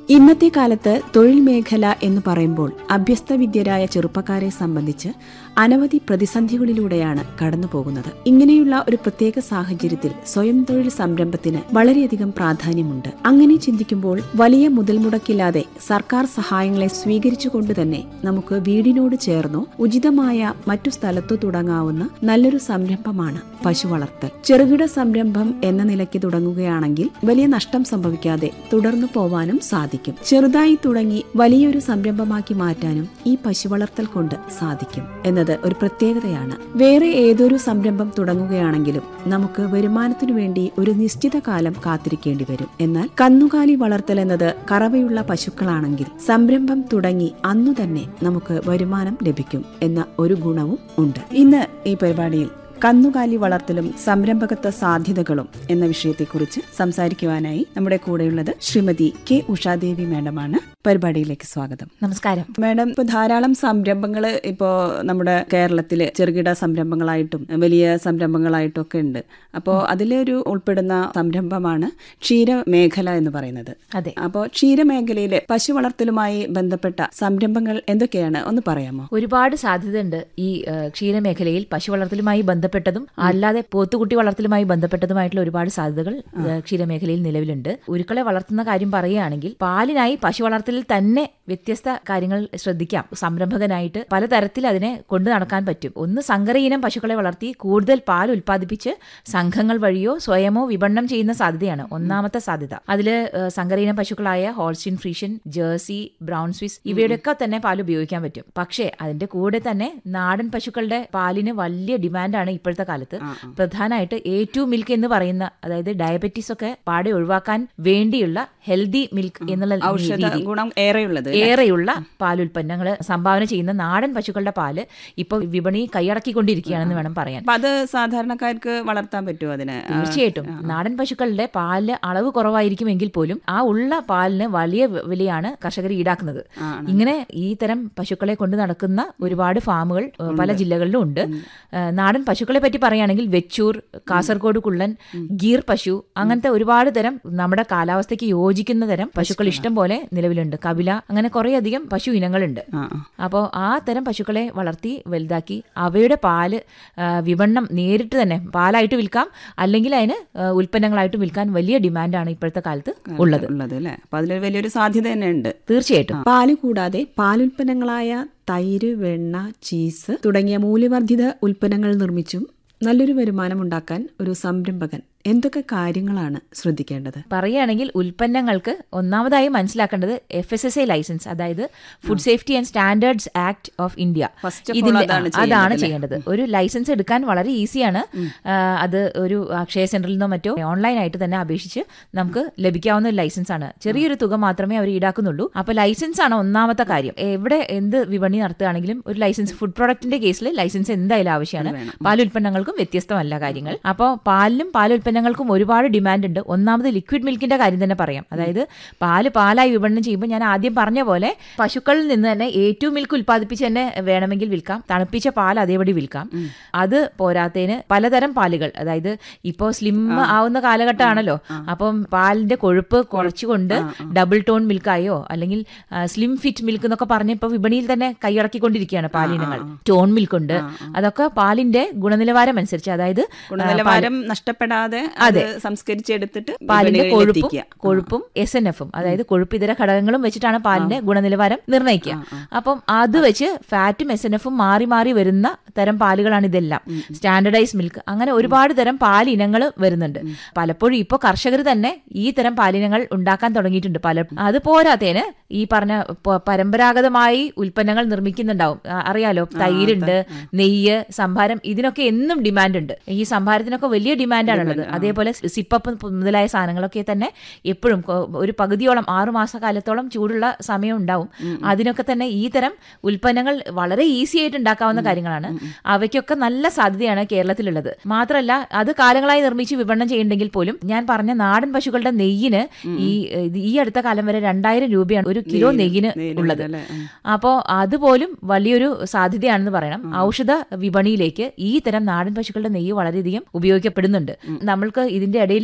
ഇന്നത്തെ കാലത്ത് തൊഴിൽ മേഖല എന്ന് പറയുമ്പോൾ അഭ്യസ്തവിദ്യരായ ചെറുപ്പക്കാരെ സംബന്ധിച്ച് അനവധി പ്രതിസന്ധികളിലൂടെയാണ് കടന്നു പോകുന്നത് ഇങ്ങനെയുള്ള ഒരു പ്രത്യേക സാഹചര്യത്തിൽ സ്വയം തൊഴിൽ സംരംഭത്തിന് വളരെയധികം പ്രാധാന്യമുണ്ട് അങ്ങനെ ചിന്തിക്കുമ്പോൾ വലിയ മുതൽ മുടക്കില്ലാതെ സർക്കാർ സഹായങ്ങളെ സ്വീകരിച്ചുകൊണ്ട് തന്നെ നമുക്ക് വീടിനോട് ചേർന്നോ ഉചിതമായ മറ്റു സ്ഥലത്തോ തുടങ്ങാവുന്ന നല്ലൊരു സംരംഭമാണ് പശു വളർത്തൽ ചെറുകിട സംരംഭം എന്ന നിലയ്ക്ക് തുടങ്ങുകയാണെങ്കിൽ വലിയ നഷ്ടം സംഭവിക്കാതെ തുടർന്നു പോവാനും സാധിക്കും ചെറുതായി തുടങ്ങി വലിയൊരു സംരംഭമാക്കി മാറ്റാനും ഈ പശു വളർത്തൽ കൊണ്ട് സാധിക്കും എന്നത് ഒരു പ്രത്യേകതയാണ് വേറെ ഏതൊരു സംരംഭം തുടങ്ങുകയാണെങ്കിലും നമുക്ക് വരുമാനത്തിനു വേണ്ടി ഒരു നിശ്ചിത കാലം കാത്തിരിക്കേണ്ടി വരും എന്നാൽ കന്നുകാലി വളർത്തൽ എന്നത് കറവയുള്ള പശുക്കളാണെങ്കിൽ സംരംഭം തുടങ്ങി അന്നു തന്നെ നമുക്ക് വരുമാനം ലഭിക്കും എന്ന ഒരു ഗുണവും ഉണ്ട് ഇന്ന് ഈ പരിപാടിയിൽ കന്നുകാലി വളർത്തലും സംരംഭകത്വ സാധ്യതകളും എന്ന വിഷയത്തെക്കുറിച്ച് സംസാരിക്കുവാനായി നമ്മുടെ കൂടെയുള്ളത് ശ്രീമതി കെ ഉഷാദേവി മാഡമാണ് പരിപാടിയിലേക്ക് സ്വാഗതം നമസ്കാരം മാഡം ഇപ്പൊ ധാരാളം സംരംഭങ്ങൾ ഇപ്പോ നമ്മുടെ കേരളത്തില് ചെറുകിട സംരംഭങ്ങളായിട്ടും വലിയ സംരംഭങ്ങളായിട്ടും ഒക്കെ ഉണ്ട് അപ്പോൾ അതിലൊരു ഉൾപ്പെടുന്ന സംരംഭമാണ് ക്ഷീരമേഖല എന്ന് പറയുന്നത് അതെ അപ്പോൾ ക്ഷീരമേഖലയിലെ പശു വളർത്തലുമായി ബന്ധപ്പെട്ട സംരംഭങ്ങൾ എന്തൊക്കെയാണ് ഒന്ന് പറയാമോ ഒരുപാട് സാധ്യതയുണ്ട് ഈ ഏഹ്, ക്ഷീരമേഖലയിൽ പശു വളർത്തലുമായി ബന്ധപ്പെട്ടതും അല്ലാതെ പോത്തുകുട്ടി വളർത്തലുമായി ബന്ധപ്പെട്ടതുമായിട്ടുള്ള ഒരുപാട് സാധ്യതകൾ ഏഹ്, ക്ഷീരമേഖലയിൽ നിലവിലുണ്ട് ഉരുക്കളെ വളർത്തുന്ന കാര്യം പറയുകയാണെങ്കിൽ പാലിനായി പശു വളർത്തലിൽ തന്നെ വ്യത്യസ്ത കാര്യങ്ങൾ ശ്രദ്ധിക്കാം സംരംഭകനായിട്ട് പലതരത്തിൽ അതിനെ കൊണ്ടു നടക്കാൻ പറ്റും ഒന്ന് സങ്കര ഇനം പശുക്കളെ വളർത്തി കൂടുതൽ പാൽ ഉൽപ്പാദിപ്പിച്ച് സംഘങ്ങൾ വഴിയോ സ്വയമോ വിപണനം ചെയ്യുന്ന സാധ്യതയാണ് ഒന്നാമത്തെ സാധ്യത അതില് ഏഹ്, സങ്കര ഇനം പശുക്കളായ Holstein Friesian Jersey Brown Swiss ഇവയുടെയൊക്കെ തന്നെ പാൽ ഉപയോഗിക്കാൻ പറ്റും പക്ഷേ അതിന്റെ കൂടെ തന്നെ നാടൻ പശുക്കളുടെ പാലിന് വലിയ ഡിമാൻഡാണ് ഇപ്പോഴത്തെ കാലത്ത് പ്രധാനമായിട്ട് എ ടു മിൽക്ക് എന്ന് പറയുന്ന അതായത് ഡയബറ്റീസ് ഒക്കെ പാടെ ഒഴിവാക്കാൻ വേണ്ടിയുള്ള ഹെൽത്തി മിൽക്ക് എന്നുള്ള ഔഷധ രീതി ഗുണം ഏറെയുള്ളത് ഏറെയുള്ള പാലുൽപ്പന്നങ്ങൾ സംഭാവന ചെയ്യുന്ന നാടൻ പശുക്കളുടെ പാല് ഇപ്പോൾ വിപണി കൈയടക്കിക്കൊണ്ടിരിക്കുകയാണെന്ന് വേണം പറയാൻ അപ്പൊ അത് സാധാരണക്കാർക്ക് വളർത്താൻ പറ്റുമോ അതിന് ആ, തീർച്ചയായിട്ടും നാടൻ പശുക്കളുടെ പാലിന് അളവ് കുറവായിരിക്കുമെങ്കിൽ പോലും ആ ഉള്ള പാലിന് വലിയ വ- വിലയാണ് കർഷകർ ഈടാക്കുന്നത് ഇങ്ങനെ ഈ തരം പശുക്കളെ കൊണ്ട് നടക്കുന്ന ഒരുപാട് ഫാമുകൾ ഏഹ്, പല ജില്ലകളിലും ഉണ്ട് ഏഹ്, നാടൻ പശുക്കളെ പറ്റി പറയുകയാണെങ്കിൽ വെച്ചൂർ കാസർഗോഡ് കുള്ളൻ ഗീർ പശു അങ്ങനത്തെ ഒരുപാട് തരം നമ്മുടെ കാലാവസ്ഥയ്ക്ക് യോജിക്കുന്ന തരം പശുക്കൾ ഇഷ്ടം പോലെ നിലവിലുണ്ട് കപില അങ്ങനെ കുറേയധികം പശു ഇനങ്ങളുണ്ട് ആ, ആ. അപ്പോൾ ആ തരം പശുക്കളെ വളർത്തി വലുതാക്കി അവയുടെ പാല് ആ, വിപണനം നേരിട്ട് തന്നെ പാലായിട്ട് വിൽക്കാം അല്ലെങ്കിൽ അതിന് ആ, ഉൽപ്പന്നങ്ങളായിട്ട് വിൽക്കാൻ വലിയ ഡിമാൻഡാണ് ഇപ്പോഴത്തെ കാലത്ത് ഉള്ളത് ഉള്ളത് അല്ലേ അപ്പൊ അതിൽ വലിയൊരു സാധ്യത തന്നെ ഉണ്ട് തീർച്ചയായിട്ടും പാല് കൂടാതെ പാലുൽപ്പന്നങ്ങളായ തൈര് വെണ്ണ ചീസ് തുടങ്ങിയ മൂല്യവർദ്ധിത ഉൽപ്പന്നങ്ങൾ നിർമ്മിച്ചും നല്ലൊരു വരുമാനം ഉണ്ടാക്കാൻ ഒരു സംരംഭകൻ എന്തൊക്കെ കാര്യങ്ങളാണ് ശ്രദ്ധിക്കേണ്ടത് പറയുകയാണെങ്കിൽ ഉൽപ്പന്നങ്ങൾക്ക് ഒന്നാമതായി മനസ്സിലാക്കേണ്ടത് F S S A licence അതായത് food safety and standards act of India First of all ഇതിന്റെ- അതാണ് ആ, അതാണ് ചെയ്യേണ്ടത് ചെയ്യേണ്ടത് ഒരു ലൈസൻസ് എടുക്കാൻ വളരെ ഈസിയാണ് ആ, അത് ഒരു അക്ഷയ സെന്ററിൽ നിന്നോ മറ്റോ ഓൺലൈനായിട്ട് തന്നെ അപേക്ഷിച്ച് നമുക്ക് ലഭിക്കാവുന്ന ഒരു ലൈസൻസ് ആണ് ചെറിയൊരു തുക മാത്രമേ അവർ ഈടാക്കുന്നുള്ളൂ അപ്പൊ ലൈസൻസ് ആണ് ഒന്നാമത്തെ കാര്യം എവിടെ എന്ത് വിപണി നടത്തുകയാണെങ്കിലും ഒരു ലൈസൻസ് ഫുഡ് പ്രൊഡക്റ്റിന്റെ കേസിൽ ലൈസൻസ് എന്തായാലും ആവശ്യമാണ് പാലുൽപ്പന്നങ്ങൾക്കും വ്യത്യസ്തമല്ല കാര്യങ്ങൾ അപ്പോൾ പാലിനും പാലുൽപ്പന്നങ്ങൾക്കും ഒരുപാട് ഡിമാൻഡ് ഉണ്ട് ഒന്നാമത് ലിക്വിഡ് മിൽക്കിന്റെ കാര്യം തന്നെ പറയാം അതായത് പാല് പാലായി വിപണനം ചെയ്യുമ്പോൾ ഞാൻ ആദ്യം പറഞ്ഞ പോലെ പശുക്കളിൽ നിന്ന് തന്നെ ഏറ്റവും മിൽക്ക് ഉൽപ്പാദിപ്പിച്ച് തന്നെ വേണമെങ്കിൽ വിൽക്കാം തണുപ്പിച്ച പാൽ അതേപടി വിൽക്കാം അത് പോരാത്തതിന് പലതരം പാലുകൾ അതായത് ഇപ്പോൾ സ്ലിം ആവുന്ന കാലഘട്ടമാണല്ലോ അപ്പം പാലിന്റെ കൊഴുപ്പ് കുറച്ചുകൊണ്ട് ഡബിൾ ടോൺ മിൽക്കായോ അല്ലെങ്കിൽ സ്ലിം ഫിറ്റ് മിൽക്ക് എന്നൊക്കെ പറഞ്ഞ് ഇപ്പോൾ വിപണിയിൽ തന്നെ കൈയടക്കിക്കൊണ്ടിരിക്കുകയാണ് പാലിനങ്ങൾ ടോൺ മിൽക്ക് ഉണ്ട് അതൊക്കെ പാലിന്റെ ഗുണനിലവാരം അനുസരിച്ച് അതായത് ഗുണനിലവാരം നഷ്ടപ്പെടാതെ അത് സംസ്കരിച്ചെടുത്തിട്ട് പാലിന്റെ വിപണികളിൽ കൊഴുപ്പും എത്തിക്കുക. കൊഴുപ്പും എസ് എൻ എഫും അതായത് കൊഴുപ്പ് ഇതര ഘടകങ്ങളും വെച്ചിട്ടാണ് പാലിന്റെ ഗുണനിലവാരം നിർണ്ണയിക്കുക അപ്പം അത് വെച്ച് ഫാറ്റും എസ് എൻ എഫും മാറി മാറി വരുന്ന തരം പാലുകളാണ് ഇതെല്ലാം സ്റ്റാൻഡർഡൈസ് മിൽക്ക് അങ്ങനെ ഒരുപാട് തരം പാലിനങ്ങൾ വരുന്നുണ്ട് പലപ്പോഴും ഇപ്പോൾ കർഷകർ തന്നെ ഈ തരം പാലിനങ്ങൾ ഉണ്ടാക്കാൻ തുടങ്ങിയിട്ടുണ്ട് പല അത് പോരാത്തേന് ഈ പറഞ്ഞ പ- പരമ്പരാഗതമായി ഉൽപ്പന്നങ്ങൾ നിർമ്മിക്കുന്നുണ്ടാവും ആ, അറിയാലോ തൈരുണ്ട് നെയ്യ് സംഭാരം ഇതിനൊക്കെ എന്നും ഡിമാൻഡ് ഉണ്ട് ഈ സംഭാരത്തിനൊക്കെ വലിയ ഡിമാൻഡാണുള്ളത് അതേപോലെ സിപ്പപ്പ് മുതലായ സാധനങ്ങളൊക്കെ തന്നെ എപ്പോഴും കൊ- ഒരു പകുതിയോളം ആറു മാസ കാലത്തോളം ചൂടുള്ള സമയം ഉണ്ടാവും അതിനൊക്കെ തന്നെ ഈ തരം ഉൽപ്പന്നങ്ങൾ വളരെ ഈസി ആയിട്ട് ഉണ്ടാക്കാവുന്ന കാര്യങ്ങളാണ് അവയ്ക്കൊക്കെ നല്ല സാധ്യതയാണ് കേരളത്തിലുള്ളത് മാത്രമല്ല അത് കാലങ്ങളായി നിർമ്മിച്ച് വിപണനം ചെയ്യുന്നുണ്ടെങ്കിൽ പോലും ഞാൻ പറഞ്ഞ നാടൻ പശുക്കളുടെ നെയ്യിന് ഈ ഇത് ഈ അടുത്ത കാലം വരെ രണ്ടായിരം രൂപയാണ് ഒരു കിലോ നെയ്യിന് ഉള്ളത് അല്ലേ? ഉം. അപ്പോൾ അതുപോലും വലിയൊരു സാധ്യതയാണെന്ന് പറയണം ഔഷധ വിപണിയിലേക്ക് ഈ തരം നാടൻ പശുക്കളുടെ നെയ്യ് വളരെയധികം ഉപയോഗിക്കപ്പെടുന്നുണ്ട് നമ്മൾക്ക് ഇതിന്റെ ഇടയിൽ